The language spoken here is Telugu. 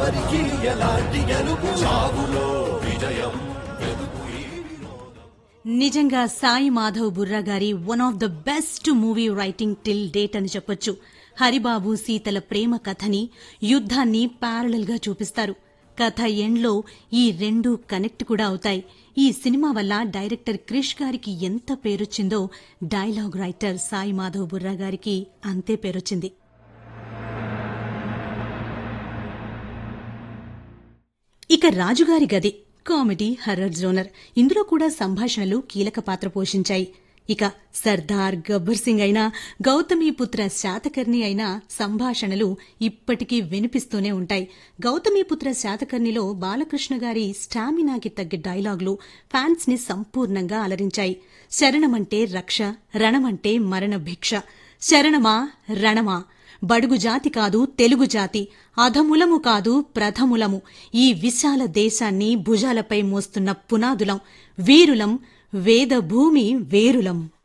ఎవరికి ఎలాంటి గెలుపు చావులో విజయం వెతుకు ఈ నిజంగా సాయి మాధవ్ బుర్రా గారి one of the best movie writing till date అని చెప్పొచ్చు హరిబాబు సీతల ప్రేమ కథని యుద్ధాన్ని ప్యారలల్ గా చూపిస్తారు కథ ఎండ్లో ఈ రెండు కనెక్ట్ కూడా అవుతాయి ఈ సినిమా వల్ల డైరెక్టర్ క్రిష్ గారికి ఎంత పేరొచ్చిందో డైలాగ్ రైటర్ సాయి మాధవ్ బుర్రా గారికి అంతే పేరొచ్చింది ఇక రాజుగారి గది కామెడీ హర్రర్ జోనర్ ఇందులో కూడా సంభాషణలు కీలక పాత్ర పోషించాయి ఇక సర్దార్ గబ్బర్ సింగ్ అయినా గౌతమీపుత్ర శాతకర్ణి అయినా సంభాషణలు ఇప్పటికీ వినిపిస్తూనే ఉంటాయి గౌతమీపుత్ర శాతకర్ణిలో బాలకృష్ణ గారి స్టామినాకి తగ్గ డైలాగులు ఫ్యాన్స్ ని సంపూర్ణంగా అలరించాయి శరణమంటే రక్ష రణమంటే మరణ భిక్ష శరణమా రణమా బడుగు జాతి కాదు తెలుగు జాతి అధములము కాదు ప్రథములము ఈ విశాల దేశాన్ని భుజాలపై మోస్తున్న పునాదులం వీరులం వేదభూమి వేరులం